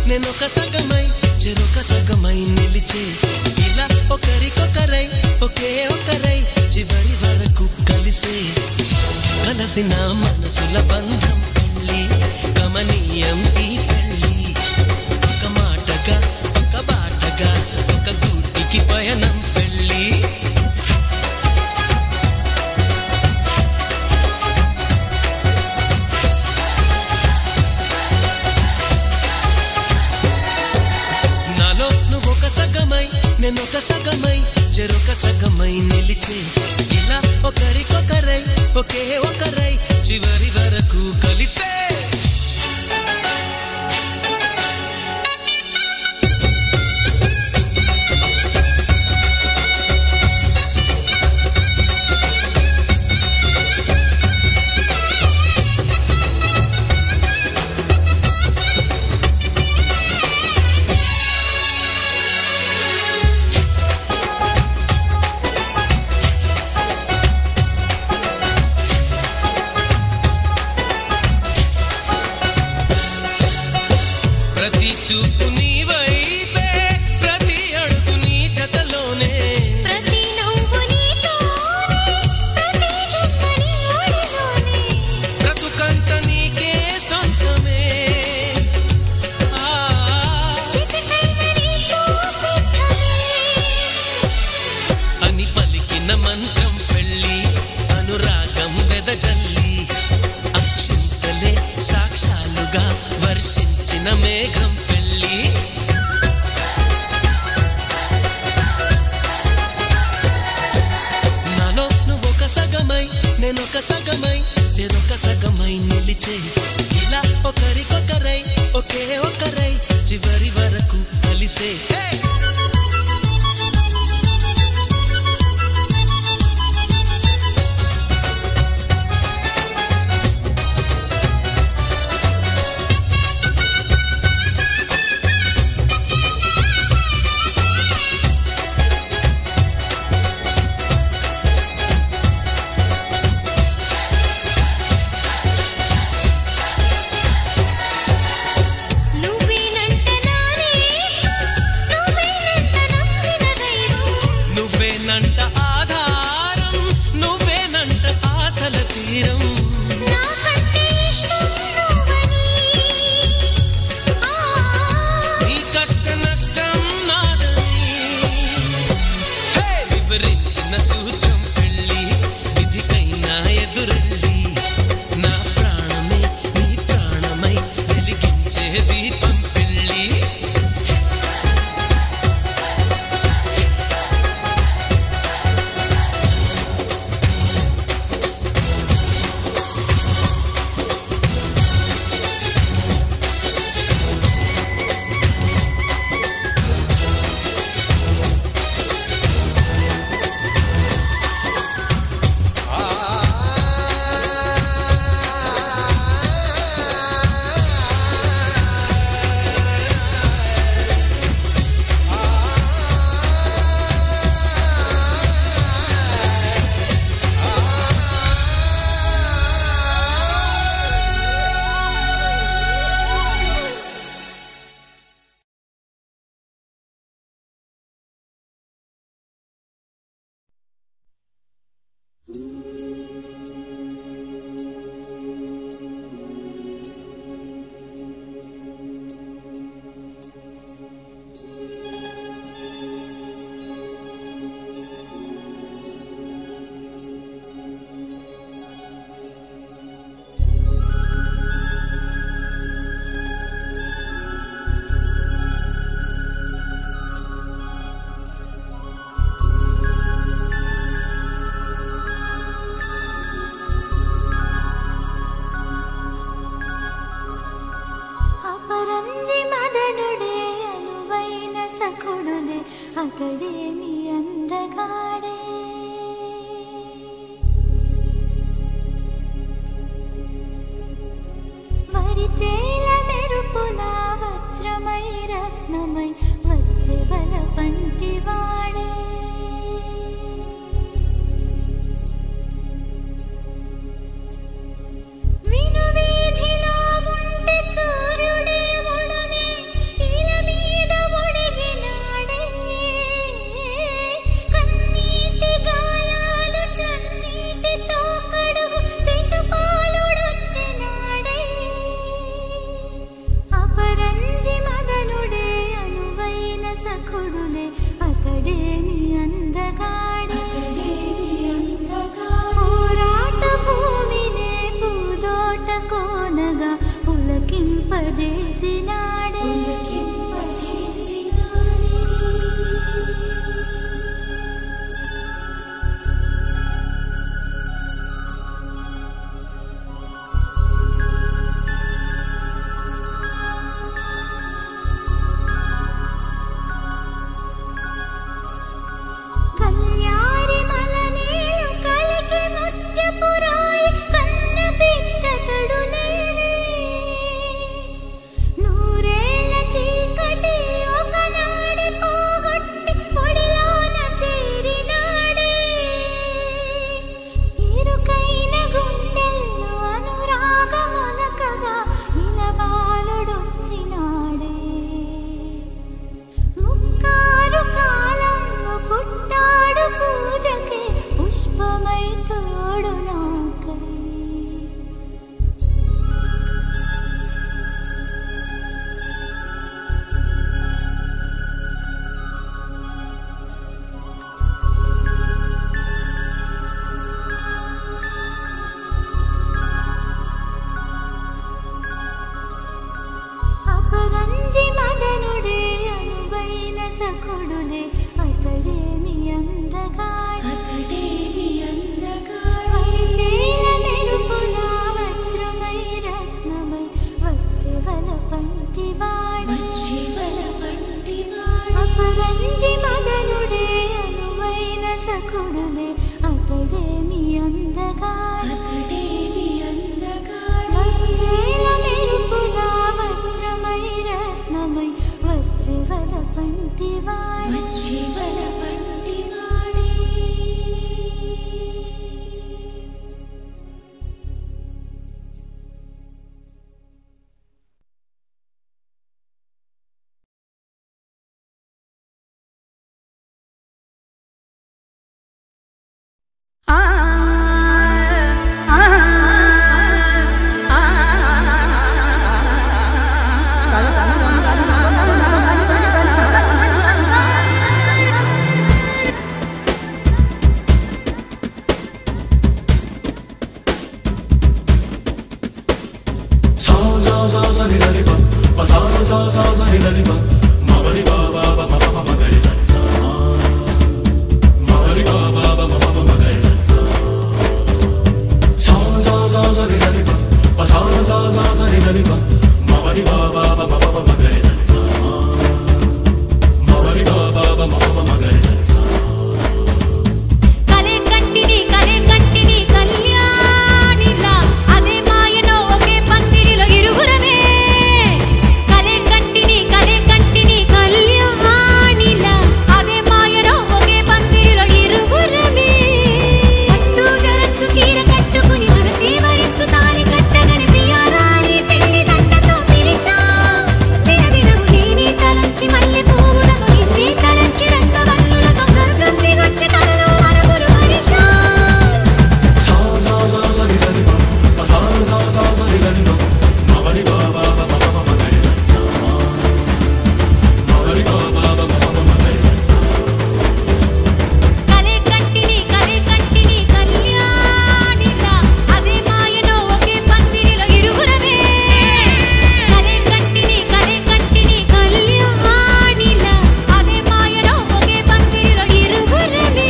నేనొక సగమై చెరొక సగమై నిలిచే ఇలా ఒకరికొకరై ఒకే ఒకరై చివరి వరకు కలిసే కలసిన మనసుల బంధం పెళ్ళి గమనీయం ఈ పెళ్ళి ఒక మాటగా ఒక బాటగా ఒక గూటికి పయనం పెళ్ళి నాలో నువ్వొక సగమై నేనొక సగమై చెరొక సగమై నిలిచే ఇలా ఒకరికొకరై ఒకే ఒకరై చివరి వరకు కలిసే ప్రతి చూపు నీ వైపే ప్రతి అడుగు నీ జతలోనే ప్రతి నవ్వు నీతోనే ప్రతి జన్మ నీ ఒడిలోనే బ్రతుకంత నీకే సొంతమే ఆ, చిటికైన నీతో సిద్ధమే అని పలికిన మంత్రం పెళ్ళి అనురాగం వెదజల్లి అక్షింతలే సాక్షాలుగా వర్షించిన మేఘం పెళ్ళి నాలో నువ్వొక సగమై నేనొక సగమై చెరొక సగమై నిలిచే ఇలా ఒకరికొకరై ఒకే ఒకరై చివరి వరకు కలిసే హే! నువ్వేనంట నానేస్తా నువ్వేనంట నమ్మిన దైవం నువ్వేనంట ఆధారం నువ్వేనంట ఆశల తీరం నాకంటే ఇష్టం నువ్వని ఆ నీ కష్ట నష్టం నాదని హే! వివరించిన సూత్రం పెళ్ళి విధికైనా ఎదురెళ్ళి నా ప్రాణమే నీ ప్రాణమై వెలిగించే దీపం పెళ్ళి అపరంజి మదనుడే అనువైన సకుడులే అతడేమి అందగాడే వరిచేల మెరుపుల వజ్రమై రత్నమై వచ్చెవల పంటివాడే విను వీధిలో ఉంటే సూర్యుడే ముడునే పులకింపజేసినాడే కళ్యారి మలనీయు కలికి ముత్యపురాయి కన్న బిడ్డతడు లేనే నూరేళ్ళ చీకటి ఒకనాడి పోగొట్టి పొడిలోన చేరినాడే ఇరుకైన గుండెల్లో అనురాగములకగా ఇలబాలుడొచ్చినాడే ముక్కారు కాలంలో పుట్టాడు పూజకే పుష్పమై తోడు నాకై అపరంజి మదనుడే అనువైన సఖుడులే అతడే మీ అందగాడు అతడే మీ అందగాడు చేల మెరుపుల వజ్రమై రత్నమై వచ్చెవల పంటివాడు వచ్చెవల పంటివాడు అపరంజి మదనుడే అనువైన సఖుడులే అతడే మీ అందగాడు అతడే మీ అందగాడు వచ్చేల మెరుపుల వజ్రమై రత్నమై వచ్చెవల పంటివాడు వచ్చెవల పంటివాడే కలే కంటిని కలే కంటిని కళ్యాణిలా అదే మాయనో ఒకే పందిరిలో ఇరుగురమే కలే కంటిని కలే కంటిని కళ్యాణిలా అదే మాయనో ఒకే పందిరిలో ఇరుగురమే పట్టు జరచ్చు చీర కట్టుకుని మనసే వరించు తాలి కట్టగని ప్రియారాణి పెళ్లి దండతో పిలిచా దినదినము నేనే తలంచి మల్లె పువ్వులతో నిన్నే తలంచి రక్తవల్లులతో స్వర్గం దిగొచ్చి కలలో అరపులు మరిచా కలే కంటిని కలే కంటిని కళ్యాణిలా అదే మాయనో ఒకే పందిరిలో ఇరుగురమే కలే కంటిని కలే కంటిని కళ్యాణిలా అదే మాయనో ఒకే పందిరిలో ఇరుగురమే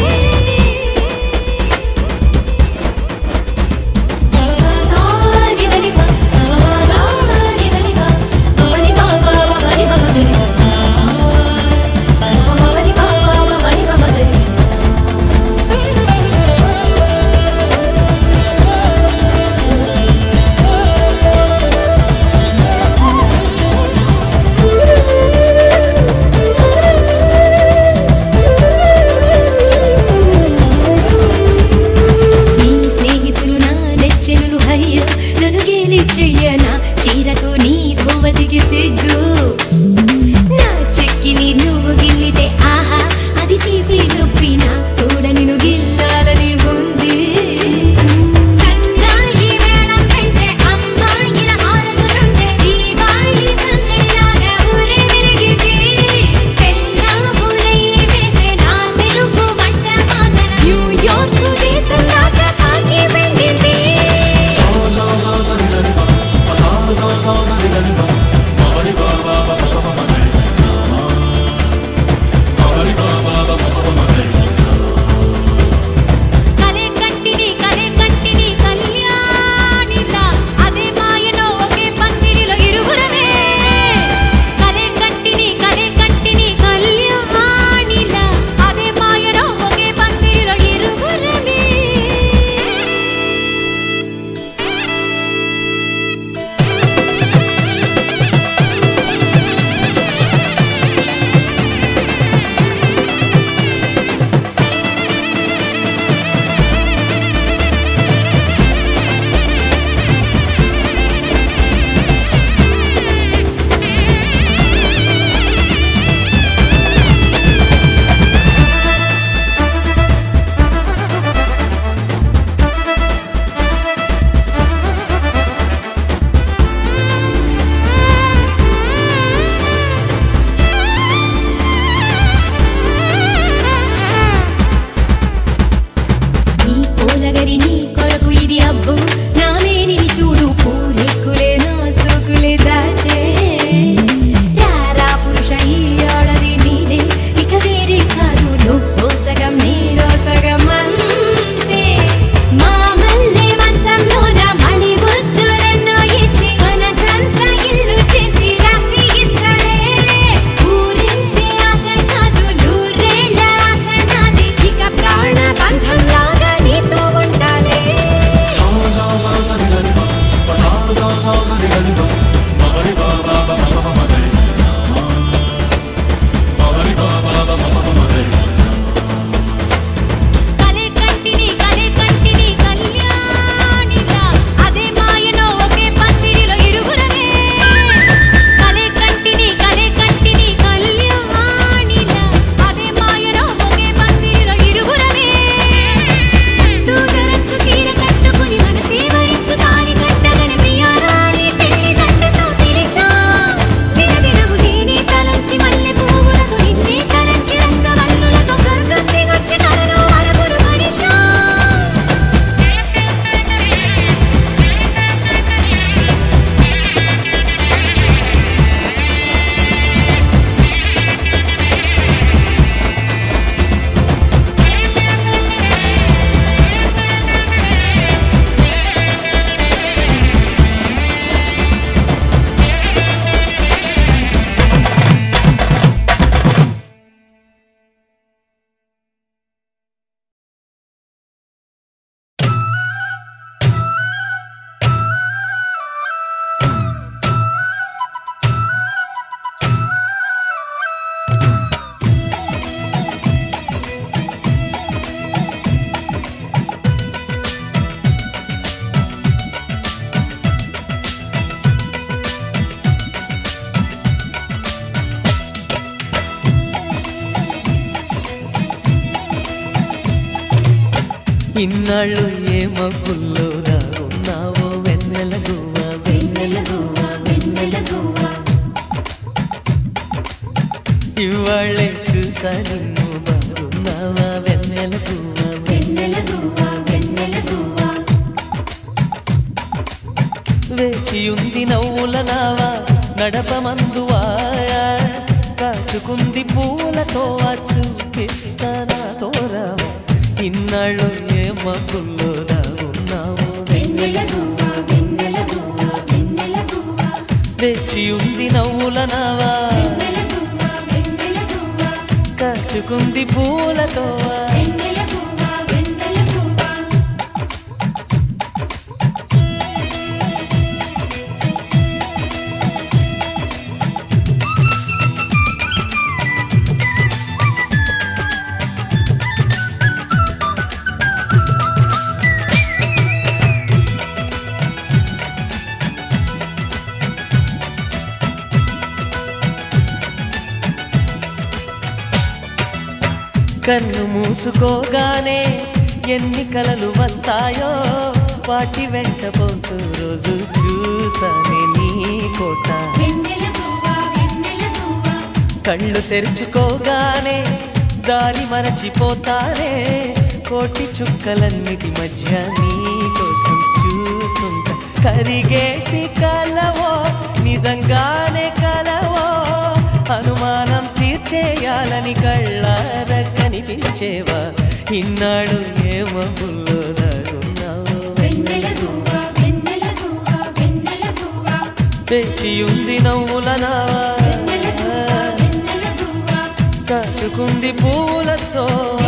నీ స్నేహితులు నా నెచ్చెలు అయ్యో నన్ను గేలి చెయ్యనా చీరకు నీ ధోవతికి సిగ్గు నా చెక్కిలి నువ్వు గిల్లితే ఆహా అది తీపి నొప్పి నా కూడా నిన్ను గిల్లాలని ఉంది సన్నాయి మేళం పెంటే అమ్మాయిల ఆరతులుంటే దీపావళి సందడిలాగా ఊరే వెలిగింది తెల్లబులై వేసే నా తెలుగు వంట వాసన న్యూయార్క్ దేశం దాకా తాకి వెళ్ళింది sa sa sa sa కలే కంటిని కలే కంటిని కళ్యాణిలా అదే మాయలో ఒకే పందిరిలో ఇరువురమే కలే కంటిని కలే కంటిని కళ్యాణిలా అదే మాయలో ఒకే పందిరిలో ఇరువురమే ఈ పూలగరి నీ కొరకు ఇది అబ్బు నా మేనిని చూడు పూరెక్కులే నా సోకులే దాచే రారా పురుష ఈ ఆడది నీదే ఇక వేరే కాదు నువ్వు సగం నీరో సగం అంతే మా మల్లె మంచంలోన మణి ముద్దులెన్నో ఇచ్చి మనసంత ఇల్లు చేసి రాసి ఇస్తలే ఊరించే ఆశ కాదు నూరేళ్ళ ఆశ నాది ఇక ప్రాణ బంధం లాగా నీతో ఉండాలే కలే కంటిని కలే కంటిని కళ్యాణిలా అదే మాయలో ఒకే పందిరిలో ఇరువురమే కలే కంటిని కలే కంటిని కళ్యాణిలా అదే మాయలో ఒకే పందిరిలో ఇరువురమే పట్టు జరచ్చు చీర కట్టుకుని మనసే వరించు తాని కట్టగని ప్రియారాణి పెళ్లి దండతో పిలిచా దినదినము నేనే తలంచి మల్లె పువ్వులతో నిన్నే తలంచి రంగవల్లులతో స్వర్గం దిగొచ్చి కలలో అలపులు మరిచా ఇన్నాళ్ళు ఏ మబ్బుల్లో ఉన్నావో వెన్నెల గువ్వ వెన్నెల గువ్వ వెన్నెల గువ్వ ఇవాళ్ళే చూసా నిన్ను బాగున్నావా వెన్నెల గువ్వ వెన్నెల గువ్వ వెన్నెల గువ్వ వేచి ఉంది నవ్వుల నావా నడపమందువా కాచుకుంది పూలతో చూపిస్తానా తోరావా ఇన్నాళ్ళు ఏ మబ్బుల్లో దాగున్నావో వెన్నెల గువ్వ వెన్నెల గువ్వ వెన్నెల గువ్వ వేచి ఉంది నవ్వుల నావా కాచుకుంది పూలతో కన్ను మూసుకోగానే ఎన్ని కలలు వస్తాయో వాటి వెంట పోతూ రోజు చూస్తానే నీ కోట కళ్ళు తెరుచుకోగానే దారి మరచిపోతానే కోటి చుక్కలన్నిటి మధ్య నీ కోసం చూస్తుంటా కరిగేటి కలవో నిజ నిజంగానే కలవో అనుమానం తీర్చేయాలని కళ్ళార కనిపించేవా ఇన్నాడు ఏమో బుల్లో దాగున్నావు వెన్నెల గువ్వ వెన్నెల గువ్వ వెన్నెల గువ్వ తెచ్చియుంది నవ్వుల నావా వెన్నెల గువ్వ కాచుకుంది పూలతో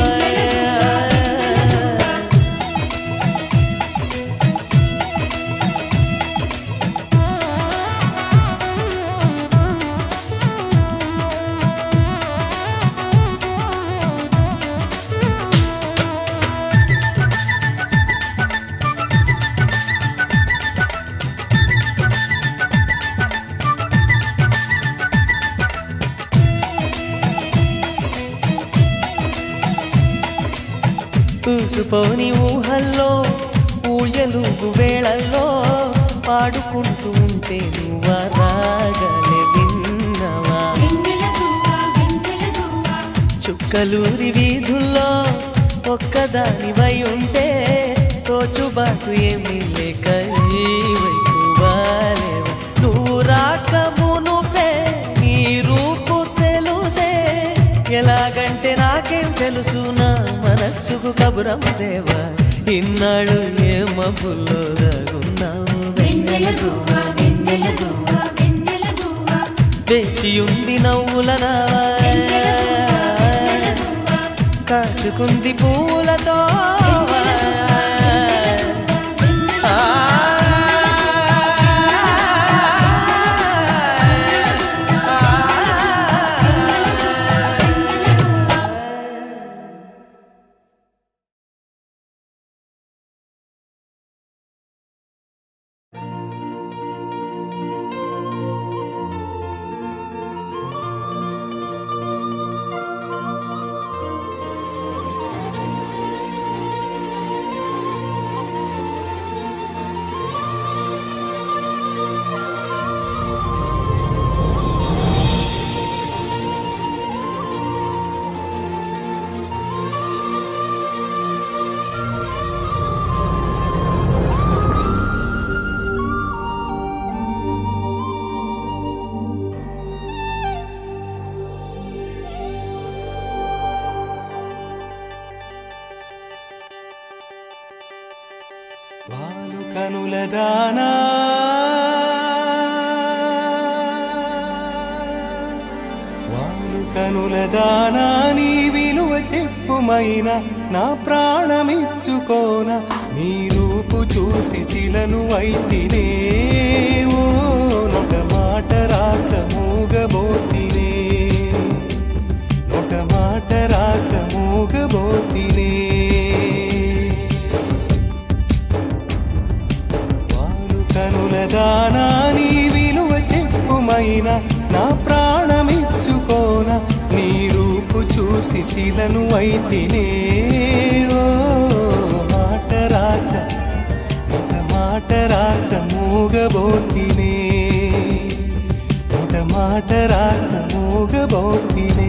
చూసుపోని ఊహల్లో ఊయలుగు వేళల్లో పాడుకుంటూ ఉంటే నువ్వా రాగలే విన్నవా వెన్నెల గువ్వ వెన్నెల గువ్వ చుక్కలూరి వీధుల్లో ఒక్కదానివై ఉంటే తోచుబాటు ఏమీ లేక ఈ వైపు వాలేవా. నువ్వు రాక మునుపే నీ రూపు తెలుసే ఎలాగంటే నాకేం తెలుసు నా మనస్సుకు కబురం దేవా ఇన్నాళ్ళు ఏ మబ్బుల్లో దాగున్నావు వెన్నెల గువ్వ వెన్నెల గువ్వ వెన్నెల గువ్వ వేచియుంది నవ్వుల నావా కాచుకుంది పూలతో ఆ. వాలు కనుల దానా వాలు కనుల దానా నీ విలువ చెప్పుమైన నా ప్రాణమిచ్చుకోన నీ రూపు చూసి శిలను అయితినే ఓ నొట మాట రాక మూగబోతినే నొట మాట రాక మూగబోతినే వారు కనుల దానా నీ విలువ చెప్పుమైన నా ప్రాణమిచ్చుకోన నీ రూపు చూసి శిలను అయితినే ఓ మాట రాక ఒక మాట రాక మూగబోతినే ఒక మాట రాక మూగబోతినే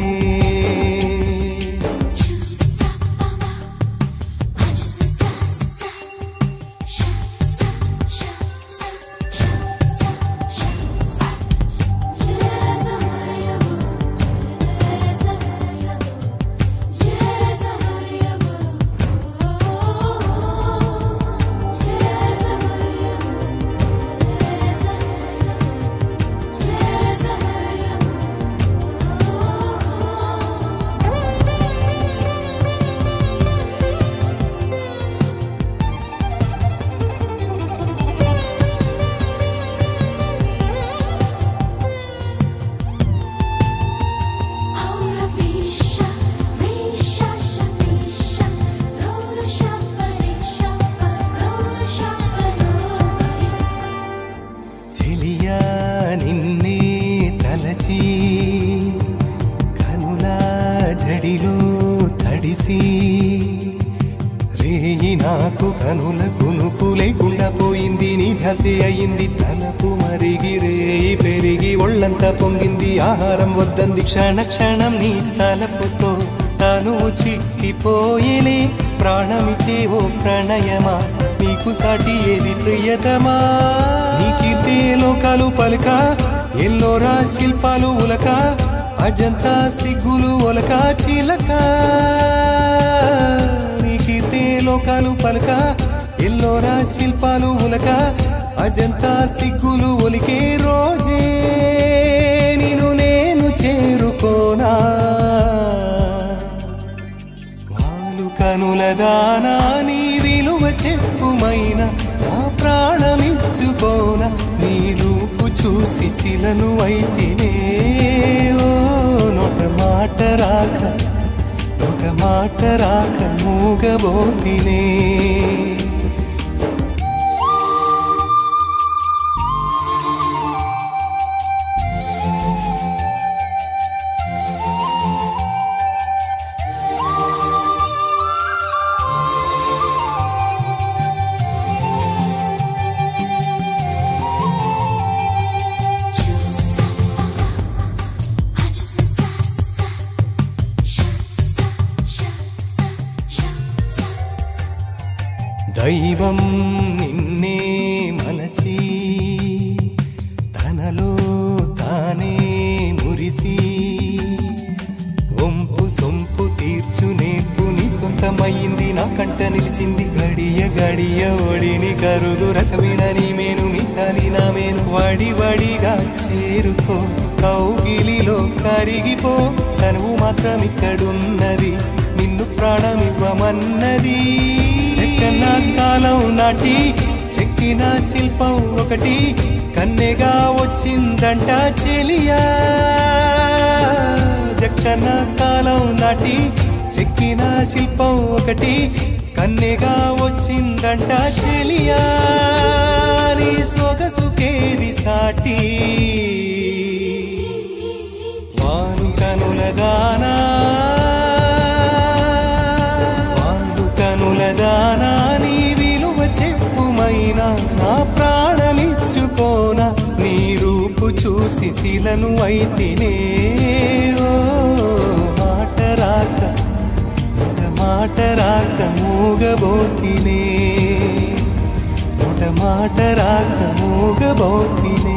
చెలియా నిన్నే తలచి కనుల జడిలో తడిసి రేయి నాకు కనుల కునుకు లేకుండా పోయింది నీ ధసే అయింది తలపు మరిగి రేయి పెరిగి ఒళ్ళంతా పొంగింది ఆహారం వద్దంది క్షణ క్షణం నీ తలపుతో తను చిక్కిపోయేలే ప్రాణమిచే ఓ ప్రణయమా నీకు సాటి ఏది ప్రియతమా నీ కీర్తి లోకాలు పలుక ఎల్లోరా శిల్పాలు ఉలక అజంతా సిగ్గులు ఒలక చిలక నీకీర్తే లోకాలు పలక ఎల్లోరా శిల్పాలు ఉలక అజంతా సిగ్గులు ఒలికే రోజే నేను నేను చేరుకోనా వాలు కనుల దానా నీ విలువ చెప్పుమైన నా ప్రాణమిచ్చుకోన నీ రూపు చూసి చిలను అయితేనే ఓ నొట మాట రాక నొట మాట రాక మూగబోతినే దైవం నిన్నే మలచి తనలో తానే మురిసి వంపు సొంపు తీర్చు నేర్పు నీ సొంతమయ్యింది నా కంట నిలిచింది గడియ గడియ ఒడిని కరుగు రసవిడని మేను మిట్టాలి నా మేను వడి వడిగా చేరుకో కౌగిలిలో కరిగిపో తనువు మాత్రం ఇక్కడున్నది నిన్ను ప్రాణమివ్వమన్నది చెక్కన కాలం నాటి చెక్కిన శిల్పం ఒకటి కన్నెగా వచ్చిందంట చెలియా జక్కన కాలం నాటి చెక్కిన శిల్పం ఒకటి కన్నెగా వచ్చిందంట చెలియా నీ సొగసుకేది సాటి వాను కనుల దానా వాను కనుల దానా నీ విలువ చెప్పుమైనా నా ప్రాణమిచ్చుకోన నీ రూపు చూసి శిలను అయితేనే ఓ మాట రాక నొట మాట రాక మూగబోతినే నొట మాట రాక మూగబోతినే